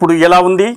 ఇప్పుడు ఎలా ఉంది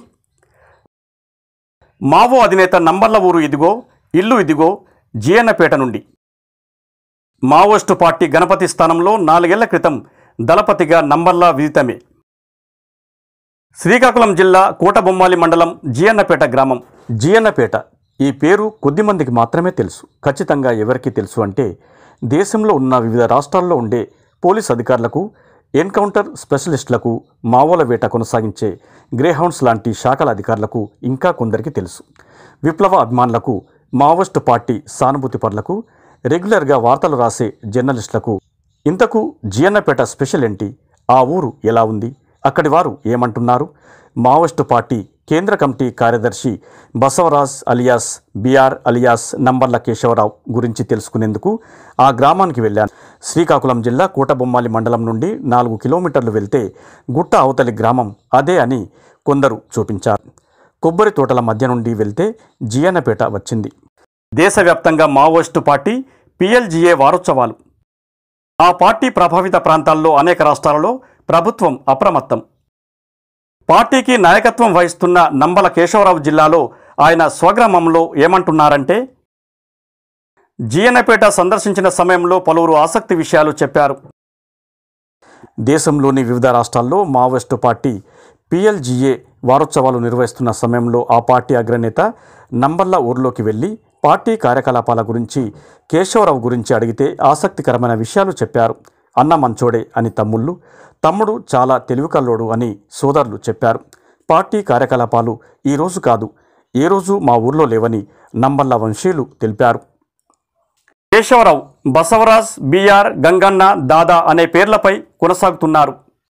మావో అధినేత నంబర్ల ఊరు ఇదిగో ఇల్లు ఇదిగో జియన్నపేట నుండి మావోయిస్టు పార్టీ గణపతి స్థానంలో నాలుగేళ్ల క్రితం దళపతిగా నంబర్ల విదితమే శ్రీకాకుళం జిల్లా కోటబొమ్మాలి మండలం జియన్నపేట గ్రామం జియన్నపేట ఈ పేరు కొద్దిమందికి మాత్రమే తెలుసు ఖచ్చితంగా ఎవరికి తెలుసు అంటే దేశంలో ఉన్న వివిధ రాష్ట్రాల్లో ఉండే పోలీస్ అధికారులకు ఎన్కౌంటర్ స్పెషలిస్టులకు మావోల వేట కొనసాగించే గ్రేహౌండ్స్ లాంటి శాఖల అధికారులకు ఇంకా కొందరికి తెలుసు విప్లవ అభిమానులకు మావోయిస్టు పార్టీ సానుభూతిపరులకు రెగ్యులర్గా వార్తలు రాసే జర్నలిస్టులకు ఇంతకు జియన్నపేట స్పెషల్ ఏంటి ఆ ఊరు ఎలా ఉంది అక్కడి వారు ఏమంటున్నారు మావోయిస్టు పార్టీ కేంద్ర కమిటీ కార్యదర్శి బసవరాజ్ అలియాస్ బిఆర్ అలియాస్ నంబర్ల కేశవరావు గురించి తెలుసుకునేందుకు ఆ గ్రామానికి వెళ్ళాను శ్రీకాకుళం జిల్లా కోటబొమ్మాలి మండలం నుండి నాలుగు కిలోమీటర్లు వెళ్తే గుట్ట అవతలి గ్రామం అదే అని కొందరు చూపించారు కొబ్బరి తోటల మధ్య నుండి వెళ్తే జియన్నపేట వచ్చింది దేశవ్యాప్తంగా మావోయిస్టు పార్టీ పిఎల్జిఏ వారోత్సవాలు ఆ పార్టీ ప్రభావిత ప్రాంతాల్లో అనేక రాష్ట్రాలలో ప్రభుత్వం అప్రమత్తం పార్టీకి నాయకత్వం వహిస్తున్న నంబల కేశవరావు జిల్లాలో ఆయన స్వగ్రామంలో ఏమంటున్నారంటే జియన్నపేట సందర్శించిన సమయంలో పలువురు ఆసక్తి విషయాలు చెప్పారు దేశంలోని వివిధ రాష్ట్రాల్లో మావోయిస్టు పార్టీ పిఎల్జిఏ వారోత్సవాలు నిర్వహిస్తున్న సమయంలో ఆ పార్టీ అగ్రనేత నంబర్ల ఊర్లోకి వెళ్ళి పార్టీ కార్యకలాపాల గురించి కేశవరావు గురించి అడిగితే ఆసక్తికరమైన విషయాలు చెప్పారు అన్న మంచోడే అని తమ్ముళ్ళు తమ్ముడు చాలా తెలివికల్లోడు అని సోదరులు చెప్పారు పార్టీ కార్యకలాపాలు ఈ రోజు కాదు ఏ రోజు మా ఊర్లో లేవని నంబర్ల వంశీయులు తెలిపారు కేశవరావు బసవరాజ్ బిఆర్ గంగన్న దాదా అనే పేర్లపై కొనసాగుతున్నారు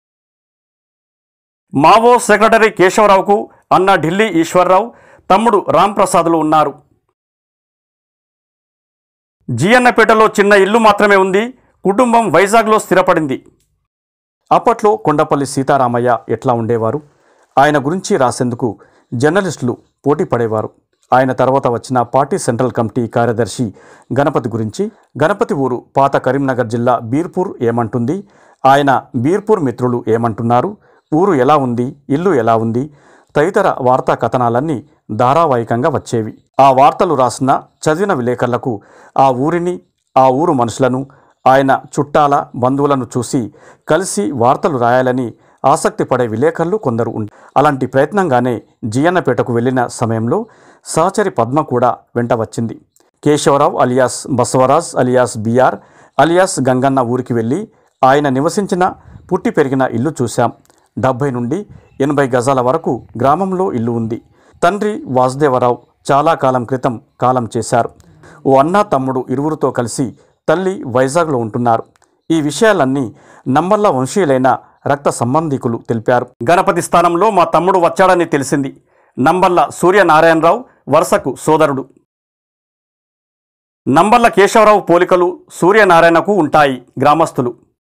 మావో సెక్రటరీ కేశవరావుకు అన్న ఢిల్లీ ఈశ్వర్రావు తమ్ముడు రాంప్రసాద్లు ఉన్నారు జియన్నపేటలో చిన్న ఇల్లు మాత్రమే ఉంది కుటుంబం వైజాగ్లో స్థిరపడింది అప్పట్లో కొండపల్లి సీతారామయ్య ఎట్లా ఉండేవారు ఆయన గురించి రాసేందుకు జర్నలిస్టులు పోటీ పడేవారు ఆయన తర్వాత వచ్చిన పార్టీ సెంట్రల్ కమిటీ కార్యదర్శి గణపతి గురించి గణపతి ఊరు పాత కరీంనగర్ జిల్లా బీర్పూర్ ఏమంటుంది ఆయన బీర్పూర్ మిత్రులు ఏమంటున్నారు ఊరు ఎలా ఉంది ఇల్లు ఎలా ఉంది తదితర వార్తా కథనాలన్నీ ధారావాహికంగా వచ్చేవి ఆ వార్తలు రాసిన చదివిన విలేకరులకు ఆ ఊరిని ఆ ఊరు మనుషులను ఆయన చుట్టాల బంధువులను చూసి కలిసి వార్తలు రాయాలని ఆసక్తి పడే విలేకరులు కొందరు ఉండి అలాంటి ప్రయత్నంగానే జియన్నపేటకు వెళ్ళిన సమయంలో సహచరి పద్మ కూడా వెంట వచ్చింది Keshavarao alias Basavaraj alias BR alias Ganganna ఊరికి వెళ్ళి ఆయన నివసించిన పుట్టి పెరిగిన ఇల్లు చూశాం డెబ్భై నుండి ఎనభై గజాల వరకు గ్రామంలో ఇల్లు ఉంది తండ్రి వాసుదేవరావు చాలా కాలం క్రితం కాలం చేశారు ఓ అన్న తమ్ముడు ఇరువురితో కలిసి తల్లి వైజాగ్లో ఉంటున్నారు ఈ విషయాలన్నీ నంబర్ల వంశీయులైన రక్త సంబంధికులు తెలిపారు గణపతి స్థానంలో మా తమ్ముడు వచ్చాడని తెలిసింది నంబర్ల సూర్యనారాయణరావు వరుసకు సోదరుడు నంబర్ల కేశవరావు పోలికలు సూర్యనారాయణకు ఉంటాయి గ్రామస్తులు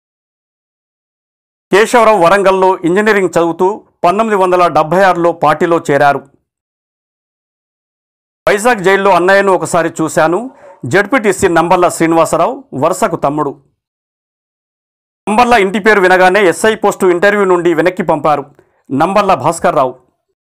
కేశవరావు వరంగల్లో ఇంజనీరింగ్ చదువుతూ పంతొమ్మిది వందల డెబ్బై ఆరులో పార్టీలో చేరారు వైజాగ్ జైల్లో అన్నయ్యను ఒకసారి చూశాను జడ్పీటీసీ నంబర్ల శ్రీనివాసరావు వరుసకు తమ్ముడు నంబర్ల ఇంటి పేరు వినగానే ఎస్ఐ పోస్టు ఇంటర్వ్యూ నుండి వెనక్కి పంపారు నంబర్ల భాస్కర్ రావు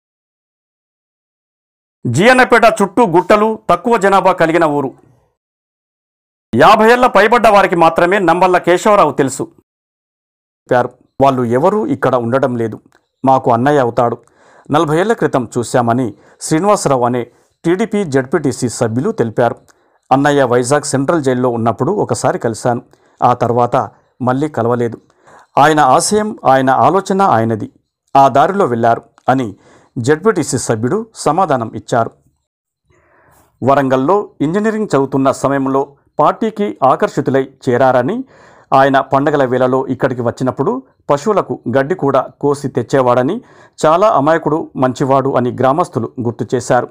జియన్నపేట చుట్టూ గుట్టలు తక్కువ జనాభా కలిగిన ఊరు యాభై ఏళ్ల పైబడ్డ వారికి మాత్రమే నంబర్ల కేశవరావు తెలుసు చెప్పారు వాళ్ళు ఎవరూ ఇక్కడ ఉండడం లేదు మాకు అన్నయ్య అవుతాడు నలభై ఏళ్ల క్రితం చూశామని శ్రీనివాసరావు అనే టీడీపీ జడ్పీటీసీ సభ్యులు తెలిపారు అన్నయ్య వైజాగ్ సెంట్రల్ జైల్లో ఉన్నప్పుడు ఒకసారి కలిశాను ఆ తర్వాత మళ్ళీ కలవలేదు ఆయన ఆశయం ఆయన ఆలోచన ఆయనది ఆ దారిలో వెళ్ళారు అని జడ్పీటీసీ సభ్యుడు సమాధానం ఇచ్చారు వరంగల్లో ఇంజనీరింగ్ చదువుతున్న సమయంలో పార్టీకి ఆకర్షితులై చేరారని ఆయన పండగల వేళలో ఇక్కడికి వచ్చినప్పుడు పశువులకు గడ్డి కూడా కోసి తెచ్చేవాడని చాలా అమాయకుడు మంచివాడు అని గ్రామస్తులు గుర్తు చేశారు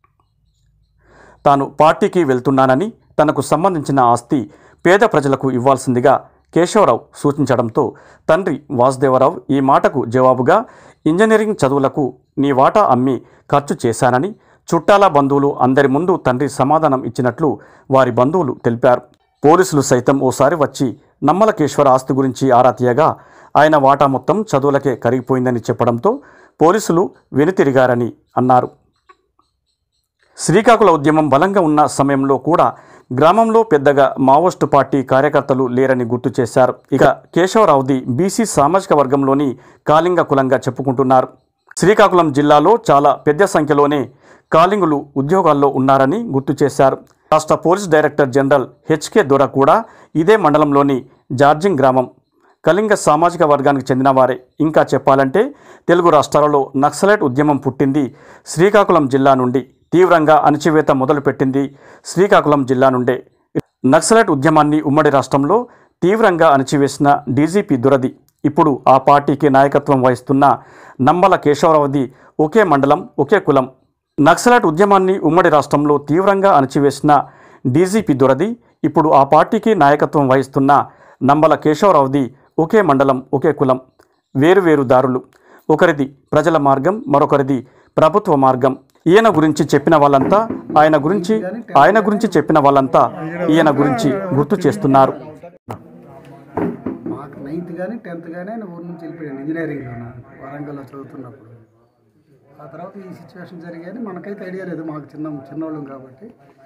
తాను పార్టీకి వెళ్తున్నానని తనకు సంబంధించిన ఆస్తి పేద ప్రజలకు ఇవ్వాల్సిందిగా కేశవరావు సూచించడంతో తండ్రి వాసుదేవరావు ఈ మాటకు జవాబుగా ఇంజనీరింగ్ చదువులకు నీ వాటా అమ్మి ఖర్చు చేశానని చుట్టాల బంధువులు అందరి ముందు తండ్రి సమాధానం ఇచ్చినట్లు వారి బంధువులు తెలిపారు పోలీసులు సైతం ఓసారి వచ్చి నమ్మలకేశ్వర ఆస్తి గురించి ఆరా తీయగా ఆయన వాటా మొత్తం చదువులకే కరిగిపోయిందని చెప్పడంతో పోలీసులు వెనుతిరిగారని అన్నారు శ్రీకాకుళ ఉద్యమం బలంగా ఉన్న సమయంలో కూడా గ్రామంలో పెద్దగా మావోయిస్టు పార్టీ కార్యకర్తలు లేరని గుర్తు చేశారు ఇక కేశవరావుది బీసీ సామాజిక వర్గంలోని కాళింగ కులంగా చెప్పుకుంటున్నారు శ్రీకాకుళం జిల్లాలో చాలా పెద్ద సంఖ్యలోనే కాళింగులు ఉద్యోగాల్లో ఉన్నారని గుర్తు చేశారు రాష్ట్ర పోలీస్ డైరెక్టర్ జనరల్ హెచ్కే దొర కూడా ఇదే మండలంలోని జార్జింగ్ గ్రామం కళింగ సామాజిక వర్గానికి చెందినవారే ఇంకా చెప్పాలంటే తెలుగు రాష్ట్రాలలో నక్సలైట్ ఉద్యమం పుట్టింది శ్రీకాకుళం జిల్లా నుండి తీవ్రంగా అణచివేత మొదలుపెట్టింది శ్రీకాకుళం జిల్లా నుండే నక్సలైట్ ఉద్యమాన్ని ఉమ్మడి రాష్ట్రంలో తీవ్రంగా అణచివేసిన డీజీపీ దురది ఇప్పుడు ఆ పార్టీకి నాయకత్వం వహిస్తున్న నంబల కేశవరావుది ఒకే మండలం ఒకే కులం నక్సలైట్ ఉద్యమాన్ని ఉమ్మడి రాష్ట్రంలో తీవ్రంగా అణచివేసిన డీజీపీ దురది ఇప్పుడు ఆ పార్టీకి నాయకత్వం వహిస్తున్న నంబల కేశవరావుది ఒకే మండలం ఒకే కులం వేరువేరు దారులు ఒకరిది ప్రజల మార్గం మరొకరిది ప్రభుత్వ మార్గం ఈయన గురించి చెప్పిన వాళ్ళంతా ఆయన గురించి ఆయన గురించి చెప్పిన వాళ్ళంతా ఈయన గురించి గుర్తు చేస్తున్నారు మాకు నైన్త్ కానీ టెన్త్ కానీ ఆయన ఊరు నుంచి వెళ్ళిపోయాను ఇంజనీరింగ్లో వరంగల్లో చదువుతున్నప్పుడు ఆ తర్వాత ఈ సిచ్యువేషన్ జరిగాయని మనకైతే ఐడియా లేదు మాకు చిన్న చిన్నోళ్ళం కాబట్టి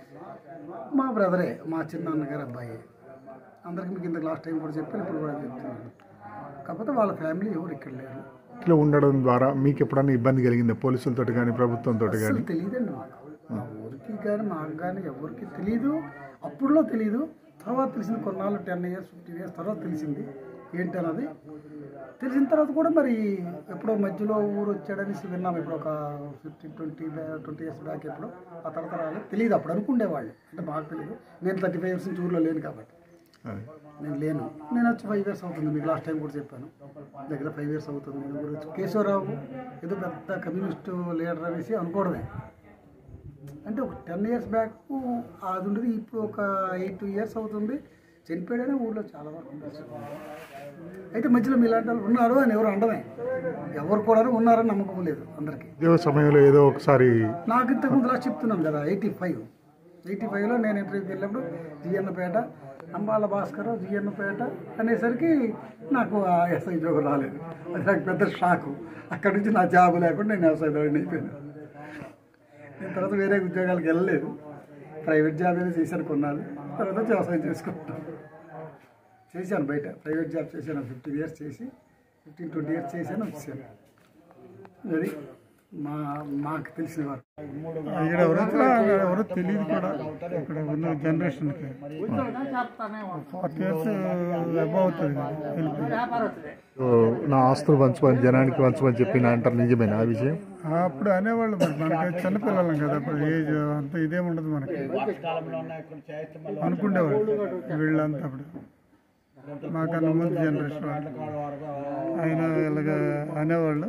మా బ్రదరే మా చిన్న అన్నగారు అబ్బాయి అందరికి మీకు ఇంత లాస్ట్ టైం కూడా చెప్పాను ఇప్పుడు కూడా చెప్తున్నాను కాకపోతే వాళ్ళ ఫ్యామిలీ ఎవరు ఇక్కడ లేరు ఇట్లా ఉండడం ద్వారా మీకు ఎప్పుడైనా ఇబ్బంది కలిగిందా పోలీసులతో కానీ ప్రభుత్వంతో కానీ అసలు తెలియదండి మాకు మా ఊరికి కానీ మాకు కానీ ఎవరికి తెలియదు అప్పుడులో తెలియదు తర్వాత తెలిసింది కొన్నాళ్ళు టెన్ ఇయర్స్ ఫిఫ్టీన్ ఇయర్స్ తర్వాత తెలిసింది ఏంటి అన్నది తెలిసిన తర్వాత కూడా మరి ఎప్పుడో మధ్యలో ఊరు వచ్చాడనేసి విన్నాం ఇప్పుడు ఒక fifteen twenty twenty years back ఎప్పుడు ఆ తర్వాత రాలేదు తెలియదు అప్పుడు అనుకుండేవాళ్ళు అంటే మాకు తెలియదు నేను థర్టీ ఫైవ్ ఇయర్స్ నుంచి ఊర్లో లేను కాబట్టి అది. నేను లేను నేను వచ్చి ఫైవ్ ఇయర్స్ అవుతుంది మీకు లాస్ట్ టైం కూడా చెప్పాను దగ్గర ఫైవ్ ఇయర్స్ అవుతుంది నేను కూడా వచ్చి కేశవరావు ఏదో పెద్ద కమ్యూనిస్ట్ లీడర్ అనేసి అనుకోవడమే అంటే ఒక టెన్ ఇయర్స్ బ్యాక్ అది ఉండేది ఇప్పుడు ఒక ఎయిట్ ఇయర్స్ అవుతుంది చనిపోయాడనే ఊళ్ళో చాలా వరకు ఉండొచ్చు అయితే మధ్యలో మీలాంటి వాళ్ళు ఉన్నారు అని ఎవరు అనడమే ఎవరు కూడా ఉన్నారని నమ్మకం లేదు అందరికీ ఏదో సమయంలో ఏదో ఒకసారి నాకు ఇంతకుముందు లాస్ట్ చెప్తున్నాను కదా ఎయిటీ ఫైవ్ ఎయిటీ ఫైవ్లో నేను ఇంటర్వ్యూకి వెళ్ళినప్పుడు జిఎన్నపేట అంబాల భాస్కర్ జిఎన్నపేట అనేసరికి నాకు ఆ ఎస్ఐ ఉద్యోగం రాలేదు అది నాకు పెద్ద షాకు అక్కడి నుంచి నా జాబ్ లేకుండా నేను ఎస్ఐ దాడిని అయిపోయాను నేను తర్వాత వేరే ఉద్యోగాలకు వెళ్ళలేదు ప్రైవేట్ జాబ్ ఏదో చేశాను కొన్నాళ్ళు తర్వాత వ్యవసాయం చేసుకుంటాను చేశాను బయట ప్రైవేట్ జాబ్ చేశాను ఫిఫ్టీన్ ఇయర్స్ చేసి ఫిఫ్టీన్ ట్వంటీ ఇయర్స్ చేశాను వచ్చాను అది మా మాకు తెలిసిన వారు ఇక్కడ ఎవరు ఎవరో తెలియదు కూడా ఇక్కడ ఉన్న జనరేషన్కి ఫార్టీ ఇయర్స్ అబౌవ్ అవుతుంది కదా వెళ్ళిపోయి. ఓ, నా ఆస్తులు పంచమని జనానికి పంచమని చెప్పిన అంటారు నిజమేనా ఆ విషయం అప్పుడు అనేవాళ్ళు మరి మనకి చిన్నపిల్లలం కదా అప్పుడు ఏజ్ అంత ఇదేం ఉండదు మనకి అనుకునేవాళ్ళు వీళ్ళంతా అప్పుడు మాకన్నా ముందు జనరేషన్ వాళ్ళు ఆయన ఇలాగ అనేవాళ్ళు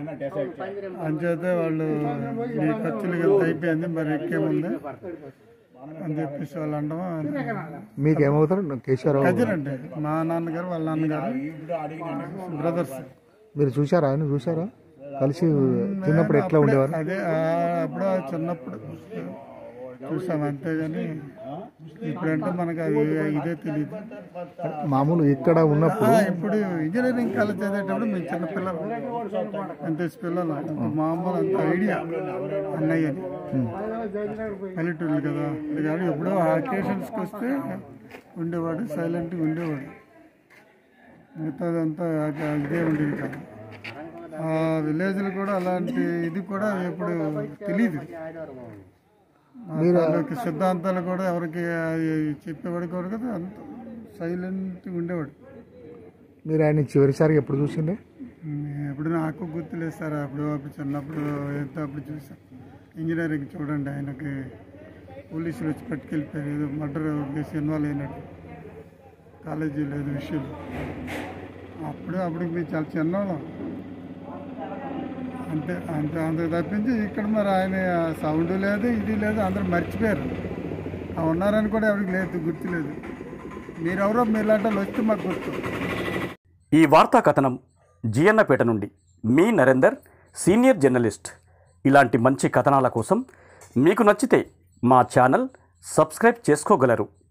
అంచేతే వాళ్ళు నీ ఖర్చులు ఎంత అయిపోయింది మరి ఎక్కేముంది అని చెప్పేసి వాళ్ళు అనడం మీకు ఏమవుతారు కేశవరావు కజిన్ అండి మా నాన్నగారు వాళ్ళ నాన్నగారు బ్రదర్స్ మీరు చూసారా ఆయన చూసారా కలిసి చిన్నప్పుడు ఎట్లా ఉండేవారు అదే ఆ, అప్పుడు ఆ చిన్నప్పుడు చూసాం అంతేగాని ఇప్పుడంటే మనకు అది ఇదే తెలియదు మామూలు ఇక్కడ ఉన్నప్పుడు ఇప్పుడు ఇంజనీరింగ్ కాలేజ్ చదివేటప్పుడు మేము చిన్న పిల్లలు అంతే పిల్లలు మామూలు అంత ఐడియా అన్నయ్య అని పల్లెటూళ్ళు కదా కానీ ఎప్పుడో అకేషన్స్కి వస్తే ఉండేవాడు సైలెంట్గా ఉండేవాడు మిగతాదంతా ఇదే ఉండేది కాదు ఆ విలేజ్లు కూడా అలాంటి ఇది కూడా ఇప్పుడు తెలియదు మీరు సిద్ధాంతాలు కూడా ఎవరికి అది చెప్పేవాడు కూడా కదా అంత సైలెంట్గా ఉండేవాడు మీరు ఆయన చివరిసారి ఎప్పుడు చూసిండే ఎప్పుడు నాకు గుర్తులేదు సార్ అప్పుడు అప్పుడు చిన్నప్పుడు ఎంత అప్పుడు చూసాం ఇంజనీరింగ్ చూడండి ఆయనకి పోలీసులు వచ్చి పట్టుకెళ్ళిపోయారు ఏదో మర్డర్ కేసు ఇన్వాల్వ్ అయినట్టు కాలేజీ లేదు విషయం అప్పుడు అప్పుడు మేము చాలా చిన్నవాళ్ళం అంతే అంతే అంత తప్పించి ఇక్కడ మరి ఆయన సౌండ్ లేదు ఇది లేదు అందరూ మర్చిపోయారు ఆ ఉన్నారని కూడా ఎవరికి లేదు గుర్తులేదు మీరెవరో మీలాంటి వాళ్ళు వస్తే మాకు గుర్తు ఈ వార్తా కథనం జియన్నపేట నుండి మీ నరేందర్ సీనియర్ జర్నలిస్ట్ ఇలాంటి మంచి కథనాల కోసం మీకు నచ్చితే మా ఛానల్ సబ్స్క్రైబ్ చేసుకోగలరు